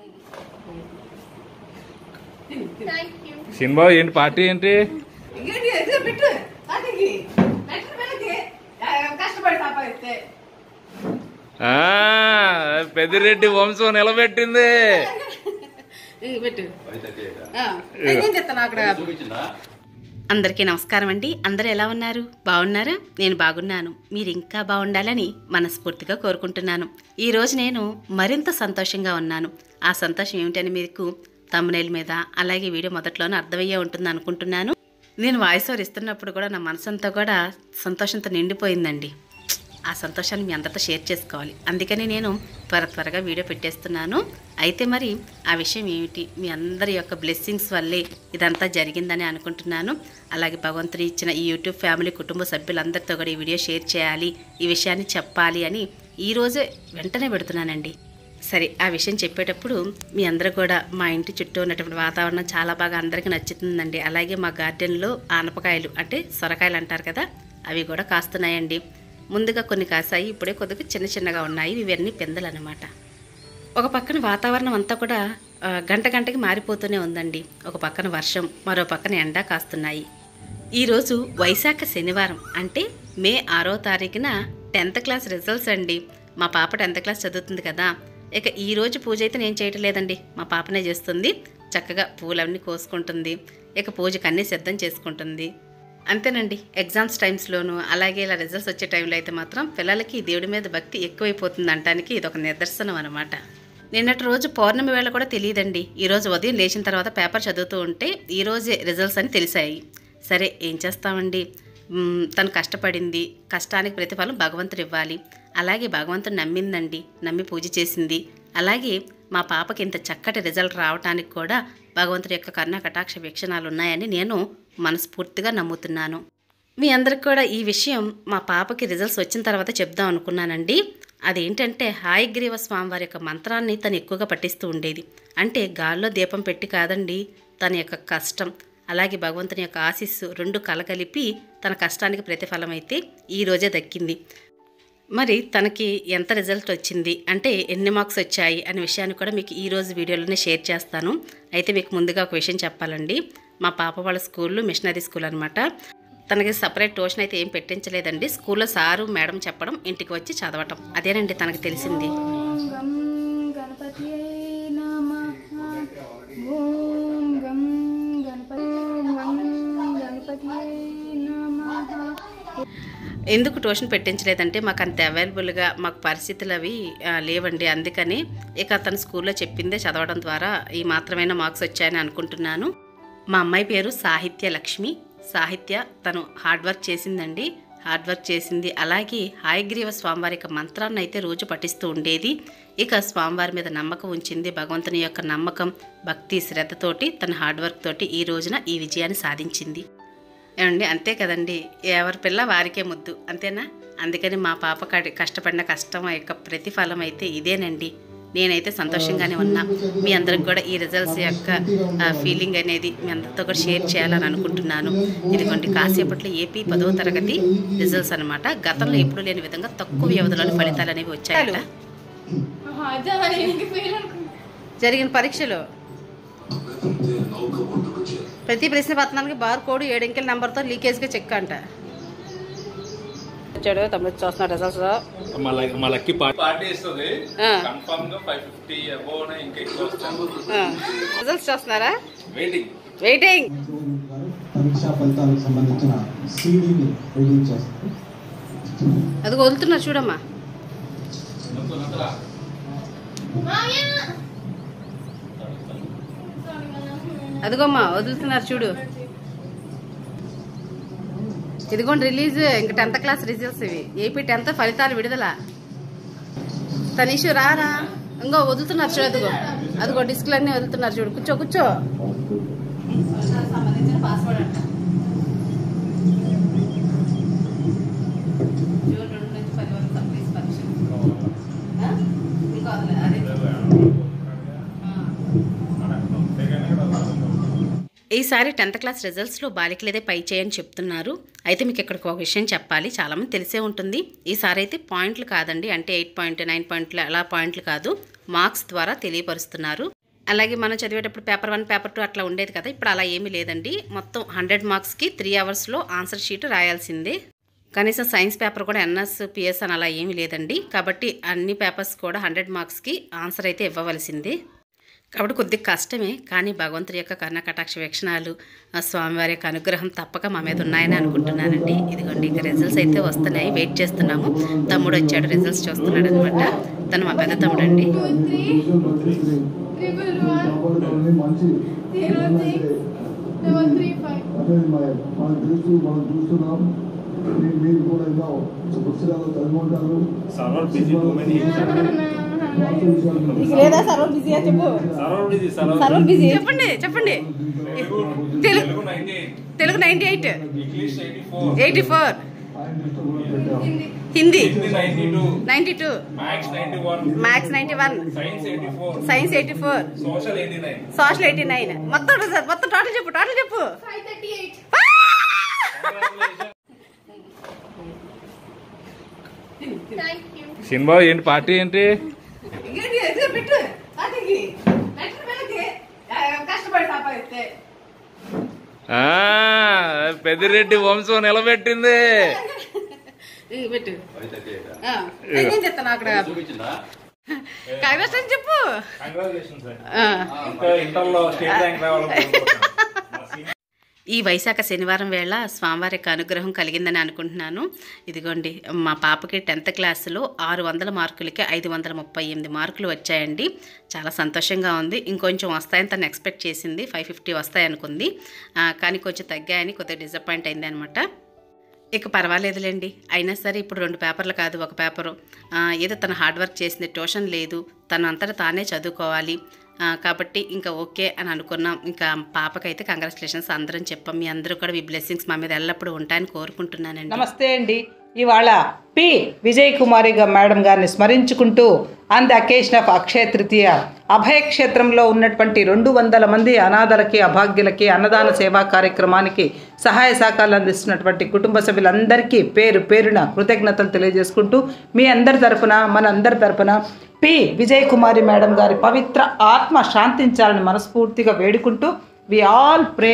Thank you cinema ఏంటి party ఏంటి ఇంకేంటి ఎదురు పెట్టు తాతకి పెట్టు పిల్లకి ఆ, కష్టపడి సంపాదిస్తే ఆ పెద్దిరెడ్డి వంశం నిలబెట్టింది ఇంక పెట్టు ఆ, నేను చెప్తాను అక్కడ అందరికీ నమస్కారం అండి అందరూ ఎలా ఉన్నారు బాగున్నారా నేను బాగున్నాను మీరు ఇంకా బాగుండాలని మనస్ఫూర్తిగా కోరుకుంటున్నాను ఈరోజు నేను మరింత సంతోషంగా ఉన్నాను ఆ సంతోషం ఏమిటని మీకు తమ్మునేల మీద అలాగే వీడియో మొదట్లోనే అర్థమయ్యే ఉంటుంది అనుకుంటున్నాను నేను వాయిస్ ఓవర్ ఇస్తున్నప్పుడు కూడా నా మనసంతా కూడా సంతోషంతో నిండిపోయిందండి ఆ సంతోషాన్ని మీ అందరితో షేర్ చేసుకోవాలి అందుకని నేను త్వర త్వరగా వీడియో పెట్టేస్తున్నాను అయితే మరి ఆ విషయం ఏమిటి మీ అందరి యొక్క బ్లెస్సింగ్స్ వల్లే ఇదంతా జరిగిందని అనుకుంటున్నాను అలాగే భగవంతుడు ఇచ్చిన ఈ యూట్యూబ్ ఫ్యామిలీ కుటుంబ సభ్యులందరితో కూడా ఈ వీడియో షేర్ చేయాలి ఈ విషయాన్ని చెప్పాలి అని ఈరోజే వెంటనే పెడుతున్నానండి సరే ఆ విషయం చెప్పేటప్పుడు మీ అందరూ కూడా మా ఇంటి చుట్టూ ఉన్నటువంటి వాతావరణం చాలా బాగా అందరికీ నచ్చుతుందండి అలాగే మా గార్డెన్లో ఆనపకాయలు అంటే సొరకాయలు అంటారు కదా అవి కూడా కాస్తున్నాయండి ముందుగా కొన్ని కాసాయి ఇప్పుడే కొద్దిగా చిన్న చిన్నగా ఉన్నాయి ఇవన్నీ పెందలు అనమాట ఒక పక్కన వాతావరణం అంతా కూడా ఆ, గంట గంటకి మారిపోతూనే ఉందండి ఒక పక్కన వర్షం మరో పక్కన ఎండ కాస్తున్నాయి ఈరోజు వైశాఖ శనివారం అంటే మే ఆరో తారీఖున టెన్త్ క్లాస్ రిజల్ట్స్ అండి మా పాప టెన్త్ క్లాస్ చదువుతుంది కదా ఇక ఈ రోజు పూజ అయితే నేను చేయటం లేదండి మా పాపనే చేస్తుంది చక్కగా పూలన్నీ కోసుకుంటుంది ఇక పూజకు అన్నీ సిద్ధం చేసుకుంటుంది అంతేనండి ఎగ్జామ్స్ టైమ్స్లోను అలాగే ఇలా రిజల్ట్స్ వచ్చే టైంలో అయితే మాత్రం పిల్లలకి దేవుడి మీద భక్తి ఎక్కువైపోతుంది అంటానికి ఇది ఒక నిదర్శనం అనమాట నిన్నటి రోజు పౌర్ణమి వేళ కూడా తెలియదండి ఈరోజు ఉదయం లేచిన తర్వాత పేపర్ చదువుతూ ఉంటే ఈ రోజే రిజల్ట్స్ అని తెలిసాయి సరే ఏం చేస్తామండి మ్మ్, తను కష్టపడింది కష్టానికి ప్రతిఫలం భగవంతుడు ఇవ్వాలి అలాగే భగవంతుడు నమ్మిందండి నమ్మి పూజ చేసింది అలాగే మా పాపకి ఇంత చక్కటి రిజల్ట్ రావడానికి కూడా భగవంతుడి యొక్క కరుణ కటాక్ష వీక్షణాలు ఉన్నాయని నేను మనస్ఫూర్తిగా నమ్ముతున్నాను మీ అందరికి కూడా ఈ విషయం మా పాపకి రిజల్ట్స్ వచ్చిన తర్వాత చెప్దాం అనుకున్నానండి అదేంటంటే హాయగ్రీవ స్వామివారి యొక్క మంత్రాన్ని తను ఎక్కువగా పఠిస్తూ ఉండేది అంటే గాల్లో దీపం పెట్టి కాదండి తన యొక్క కష్టం అలాగే భగవంతుని యొక్క ఆశీస్సు రెండు కలగలిపి తన కష్టానికి ప్రతిఫలం అయితే ఈ రోజే దక్కింది మరి తనకి ఎంత రిజల్ట్ వచ్చింది అంటే ఎన్ని మార్క్స్ వచ్చాయి అనే విషయాన్ని కూడా మీకు ఈ రోజు వీడియోలోనే షేర్ చేస్తాను అయితే మీకు ముందుగా ఒక విషయం చెప్పాలండి మా పాప వాళ్ళ స్కూల్లో మిషనరీ స్కూల్ అనమాట తనకి సపరేట్ ట్యూషన్ అయితే ఏం పెట్టించలేదండి స్కూల్లో సారు మేడం చెప్పడం ఇంటికి వచ్చి చదవటం అదేనండి తనకు తెలిసింది ఓం గం గణపతి నమః ఓం గం గణపతి గం గణపతి నమః ఎందుకు ట్యూషన్ పెట్టించలేదంటే మాకు అంత అవైలబుల్గా మాకు పరిస్థితులు అవి ఆ, లేవండి అందుకని ఇక తన స్కూల్లో చెప్పిందే చదవడం ద్వారా ఈ మాత్రమైన మార్క్స్ వచ్చాయని అనుకుంటున్నాను మా అమ్మాయి పేరు సాహిత్య లక్ష్మి సాహిత్య తను హార్డ్ వర్క్ చేసిందండి హార్డ్ వర్క్ చేసింది అలాగే హాయగ్రీవ స్వామివారి యొక్క మంత్రాన్ని అయితే రోజు పఠిస్తూ ఉండేది ఇక స్వామివారి మీద నమ్మకం ఉంచింది భగవంతుని యొక్క నమ్మకం భక్తి శ్రద్ధతోటి తన హార్డ్ వర్క్ తోటి ఈ రోజున ఈ విజయాన్ని సాధించింది ఏమండి అంతే కదండి ఎవరి పిల్ల వారికే ముద్దు అంతేనా అందుకని మా పాప కడి- కష్టపడిన కష్టం యొక్క ప్రతిఫలం అయితే ఇదేనండి నేనైతే సంతోషంగానే ఉన్నా మీ అందరికి కూడా ఈ రిజల్ట్స్ యొక్క ఫీలింగ్ అనేది మీ అందరితో కూడా షేర్ చేయాలని అనుకుంటున్నాను ఇదిగోండి కాసేపట్లో ఏపీ పదవ తరగతి రిజల్ట్స్ అనమాట గతంలో ఎప్పుడు లేని విధంగా తక్కువ వ్యవధిలోని ఫలితాలు అనేవి వచ్చాయట అదే ఇంక ఫెయిల్ అనుకుంటా జరిగిన పరీక్షలో ప్రతి ప్రశ్న పత్రానికి బార్ కోడ్ ఏడు అంకెల నెంబర్తో లీకేజ్గా చెక్ అంట వచ్చాడు తమ్ముడు చూస్తున్నాడు రిజల్ట్స్ మా లక్- మా లక్కీ పార్టీ ఇస్తుంది కన్ఫర్మ్ గా ఫైవ్ ఫిఫ్టీ అబోవ్ ఇంకా ఎక్కువ వస్తాను రిజల్ట్స్ చూస్తున్నారా వెయిటింగ్ వెయిటింగ్ పరీక్షా ఫలితాలకు సంబంధించిన సీడీని రిలీజ్ చేస్తారు అది వదులుతున్నారు చూడమ్మా అదిగోమ్మా వదులుతున్నారు చూడు ఇదిగోండి రిలీజ్ ఇంక టెన్త్ క్లాస్ రిజల్ట్స్ ఇవి ఏపీ టెన్త్ ఫలితాలు విడుదల తనీషు రారా ఇంకో వదులుతున్నారు చూడు అదిగో అదిగో డిస్క్లు అన్నీ వదులుతున్నారు చూడు కూర్చో కూర్చో సంబంధించిన పాస్వర్డ్ అంట జూన్ రెండు నుంచి పది వరకు సప్లీస్ పరీక్ష ఆ? ఇంకా వదలలేదు. అదే ఈసారి టెన్త్ క్లాస్ రిజల్ట్స్లో బాలికలదే పై చేయని చెప్తున్నారు అయితే మీకు ఇక్కడికి ఒక విషయం చెప్పాలి చాలామంది తెలిసే ఉంటుంది ఈసారి అయితే పాయింట్లు కాదండి అంటే ఎయిట్ పాయింట్ నైన్ పాయింట్లు అలా పాయింట్లు కాదు మార్క్స్ ద్వారా తెలియపరుస్తున్నారు అలాగే మనం చదివేటప్పుడు పేపర్ వన్ పేపర్ టూ అట్లా ఉండేది కదా ఇప్పుడు అలా ఏమీ లేదండి మొత్తం హండ్రెడ్ మార్క్స్కి త్రీ అవర్స్లో ఆన్సర్ షీట్ రాయాల్సిందే కనీసం సైన్స్ పేపర్ కూడా ఎన్ఎస్ పిఎస్ అని అలా ఏమీ లేదండి కాబట్టి అన్ని పేపర్స్ కూడా హండ్రెడ్ మార్క్స్కి ఆన్సర్ అయితే ఇవ్వవలసిందే కాబట్టి కొద్దిగా కష్టమే కానీ భగవంతుడి యొక్క కర్ణ కటాక్ష వీక్షణాలు ఆ స్వామివారి యొక్క అనుగ్రహం తప్పక మా మీద ఉన్నాయని అనుకుంటున్నానండి ఇదిగోండి ఇంకా రిజల్ట్స్ అయితే వస్తున్నాయి వెయిట్ చేస్తున్నాము తమ్ముడు వచ్చాడు రిజల్ట్స్ చూస్తున్నాడు అనమాట తను మా పెద్ద తమ్ముడు అండి టూ త్రీ ట్రిపుల్ వన్ మంచి zero six double three five అదే మనం చూస్తూ మనం చూస్తున్నాం మీ- మీరు కూడా ఇలా పుస్తకాలు చదువుకుంటారు సర్వర్ బిజీ టూ మెనీ నీకు లేదా సర్వర్ బిజీగా చెప్పు server busy server server busy చెప్పండి చెప్పండి Telugu Telugu ninety Telugu ninety eight English eighty four eighty four ఆయన ఇష్టం కూడా పెట్టాం Hindi Hindi ninety two ninety two maths ninety one maths ninety one science eighty four science eighty four social eighty nine social eighty nine మొత్తం result మొత్తం total చెప్పు total చెప్పు five thirty eight thank you cinema ఏంటి party ఏంటి ఇంకేంటి ఎదురు పెట్టు తాతకి లెటర్ పిల్లకి ఆ, కష్టపడి సంపాదిస్తే ఆ, పెద్దిరెడ్డి వంశం నిలబెట్టింది ఇక పెట్టు ఆ, నేను చెప్తాను అక్కడ కాంగ్రెస్ చెప్పు కంగ్రాచులేషన్స్ ఆ. ఇంకా ఇంటర్లో స్టేట్ ర్యాంక్ రావాలని ఈ వైశాఖ శనివారం వేళ స్వామివారి యొక్క అనుగ్రహం కలిగిందని అనుకుంటున్నాను ఇదిగోండి మా పాపకి టెన్త్ క్లాసులో ఆరు వందల మార్కులకి ఐదు వందల ముప్పై ఎనిమిది మార్కులు వచ్చాయండి చాలా సంతోషంగా ఉంది ఇంకొంచెం వస్తాయని తను ఎక్స్పెక్ట్ చేసింది ఫైవ్ ఫిఫ్టీ వస్తాయనుకుంది ఆ, కానీ కొంచెం తగ్గాయని కొద్దిగా డిసప్పాయింట్ అయింది అనమాట ఇక పర్వాలేదులేండి అయినా సరే ఇప్పుడు రెండు పేపర్లు కాదు ఒక పేపరు ఆ, ఏదో తను హార్డ్ వర్క్ చేసింది ట్యూషన్ లేదు తను అంతటా తానే చదువుకోవాలి ఆ, కాబట్టి ఇంకా ఓకే అని అనుకున్నాం ఇంకా పాపకైతే కంగ్రాచులేషన్స్ అందరం చెప్పాం మీ అందరూ కూడా మీ బ్లెస్సింగ్స్ మా మీద ఎల్లప్పుడూ ఉంటాయని కోరుకుంటున్నానండి నమస్తే అండి ఇవాళ పి విజయ్ కుమారి గా మేడం గారిని స్మరించుకుంటూ on the occasion of Akshaya Tritiya అభయ క్షేత్రంలో ఉన్నటువంటి రెండు వందల మంది అనాథలకి అభాగ్యులకి అన్నదాన సేవా కార్యక్రమానికి సహాయ సహకారాలు అందిస్తున్నటువంటి కుటుంబ సభ్యులందరికీ పేరు పేరున కృతజ్ఞతలు తెలియజేసుకుంటూ మీ అందరి తరపున మన అందరి తరపున పి విజయ్ కుమారి మేడం గారి పవిత్ర ఆత్మ శాంతించాలని మనస్ఫూర్తిగా వేడుకుంటూ వి ఆల్ ప్రే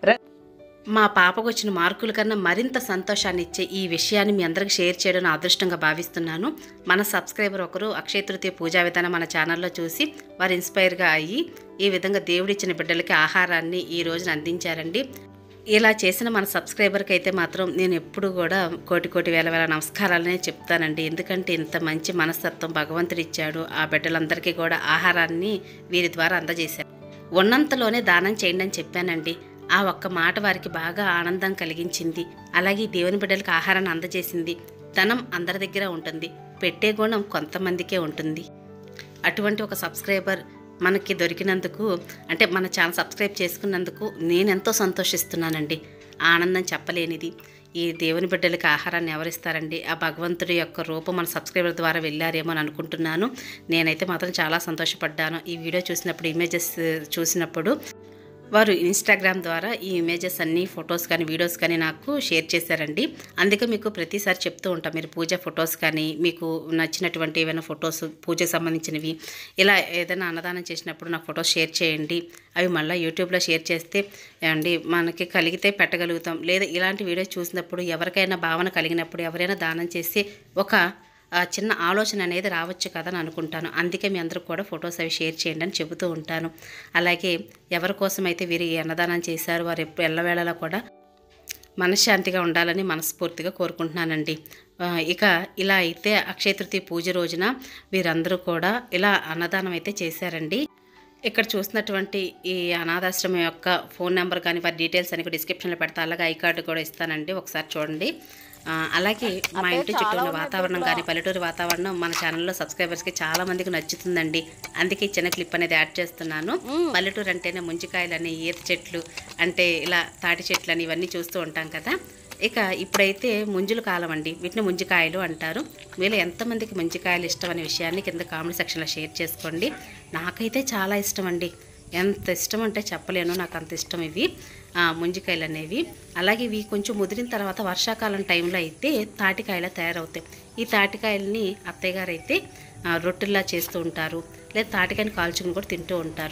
మా పాపకు వచ్చిన మార్కుల కన్నా మరింత సంతోషాన్ని ఇచ్చే ఈ విషయాన్ని మీ అందరికి షేర్ చేయడం నా అదృష్టంగా భావిస్తున్నాను మన సబ్స్క్రైబర్ ఒకరు అక్షయ తృతీయ పూజా విధానం మన ఛానల్లో చూసి వారు ఇన్స్పైర్గా అయ్యి ఈ విధంగా దేవుడిచ్చిన బిడ్డలకి ఆహారాన్ని ఈ రోజున అందించారండి ఇలా చేసిన మన సబ్స్క్రైబర్కి అయితే మాత్రం నేను ఎప్పుడు కూడా కోటి కోటి వేల వేల నమస్కారాలనే చెప్తానండి ఎందుకంటే ఇంత మంచి మనస్తత్వం భగవంతుడు ఇచ్చాడు ఆ బిడ్డలందరికీ కూడా ఆహారాన్ని వీరి ద్వారా అందజేశారు ఉన్నంతలోనే దానం చేయండి అని చెప్పానండి ఆ ఒక్క మాట వారికి బాగా ఆనందం కలిగించింది అలాగే ఈ దేవుని బిడ్డలకు ఆహారాన్ని అందజేసింది ధనం అందరి దగ్గర ఉంటుంది పెట్టే గుణం కొంతమందికే ఉంటుంది అటువంటి ఒక సబ్స్క్రైబర్ మనకి దొరికినందుకు అంటే మన ఛానల్ సబ్స్క్రైబ్ చేసుకున్నందుకు నేను ఎంతో సంతోషిస్తున్నానండి ఆ ఆనందం చెప్పలేనిది ఈ దేవుని బిడ్డలకి ఆహారాన్ని ఎవరిస్తారండి ఆ భగవంతుడి యొక్క రూపం మన సబ్స్క్రైబర్ ద్వారా వెళ్ళారేమో అని అనుకుంటున్నాను నేనైతే మాత్రం చాలా సంతోషపడ్డాను ఈ వీడియో చూసినప్పుడు ఇమేజెస్ చూసినప్పుడు వారు ఇన్స్టాగ్రామ్ ద్వారా ఈ ఇమేజెస్ అన్ని ఫొటోస్ కానీ వీడియోస్ కానీ నాకు షేర్ చేశారండి అందుకే మీకు ప్రతిసారి చెప్తూ ఉంటాం మీరు పూజ ఫొటోస్ కానీ మీకు నచ్చినటువంటి ఏవైనా ఫొటోస్ పూజకు సంబంధించినవి ఇలా ఏదైనా అన్నదానం చేసినప్పుడు నాకు ఫొటోస్ షేర్ చేయండి అవి మళ్ళీ యూట్యూబ్లో షేర్ చేస్తే అండి మనకి కలిగితే పెట్టగలుగుతాం లేదా ఇలాంటి వీడియోస్ చూసినప్పుడు ఎవరికైనా భావన కలిగినప్పుడు ఎవరైనా దానం చేసి ఒక ఆ చిన్న ఆలోచన అనేది రావచ్చు కదా అని అనుకుంటాను అందుకే మీ అందరూ కూడా ఫొటోస్ అవి షేర్ చేయండి అని చెబుతూ ఉంటాను అలాగే ఎవరి కోసం అయితే వీరు ఈ అన్నదానం చేశారు వారు ఎప్పుడు ఎల్లవేళలా కూడా మనశ్శాంతిగా ఉండాలని మనస్ఫూర్తిగా కోరుకుంటున్నానండి ఆ, ఇక ఇలా అయితే అక్షయ తృతీయ పూజ రోజున వీరందరూ కూడా ఇలా అన్నదానం అయితే చేశారండి ఇక్కడ చూసినటువంటి ఈ అనాథాశ్రమం యొక్క ఫోన్ నెంబర్ కానీ వారి డీటెయిల్స్ అని కూడా డిస్క్రిప్షన్లో పెడతా అలాగే ఐ కార్డు కూడా ఇస్తానండి ఒకసారి చూడండి ఆ, అలాగే మా ఇంటి చుట్టూ ఉన్న వాతావరణం కానీ పల్లెటూరు వాతావరణం మన ఛానల్లో సబ్స్క్రైబర్స్కి చాలా మందికి నచ్చుతుందండి అందుకే ఈ చిన్న క్లిప్ అనేది యాడ్ చేస్తున్నాను పల్లెటూరు అంటేనే ముంజికాయలని ఈత చెట్లు అంటే ఇలా తాటి చెట్లు అని ఇవన్నీ చూస్తూ ఉంటాం కదా ఇక ఇప్పుడైతే ముంజుల కాలం అండి వీటిని ముంజికాయలు అంటారు మీలో ఎంతమందికి ముంజికాయలు ఇష్టం అనే విషయాన్ని కింద కామెంట్ సెక్షన్లో షేర్ చేసుకోండి నాకైతే చాలా ఇష్టం అండి ఎంత ఇష్టం అంటే చెప్పలేను నాకు అంత ఇష్టం ఇవి ఆ, ముంజికాయలు అనేవి అలాగే ఇవి కొంచెం ముదిరిన తర్వాత వర్షాకాలం టైంలో అయితే తాటికాయలా తయారవుతాయి ఈ తాటికాయలని అత్తయ్య గారు అయితే ఆ, రొట్టెల్లా చేస్తూ ఉంటారు లేదా తాటికాయని కాల్చుకుని కూడా తింటూ ఉంటారు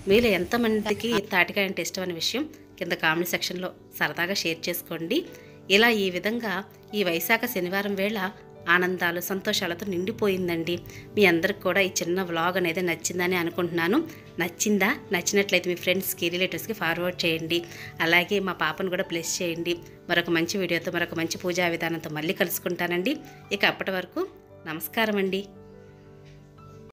మీలో ఎంతమందికి తాటికాయ అంటే ఇష్టం అనే విషయం కింద కామెంట్ సెక్షన్లో సరదాగా షేర్ చేసుకోండి ఇలా ఈ విధంగా ఈ వైశాఖ శనివారం వేళ ఆనందాలు సంతోషాలతో నిండిపోయిందండి మీ అందరికి కూడా ఈ చిన్న వ్లాగ్ అనేది నచ్చిందని అనుకుంటున్నాను నచ్చిందా నచ్చినట్లయితే మీ ఫ్రెండ్స్కి రిలేటివ్స్కి ఫార్వర్డ్ చేయండి అలాగే మా పాపను కూడా ప్లస్ చేయండి మరొక మంచి వీడియోతో మరొక మంచి పూజా విధానంతో మళ్ళీ కలుసుకుంటానండి ఇక అప్పటి వరకు నమస్కారం అండి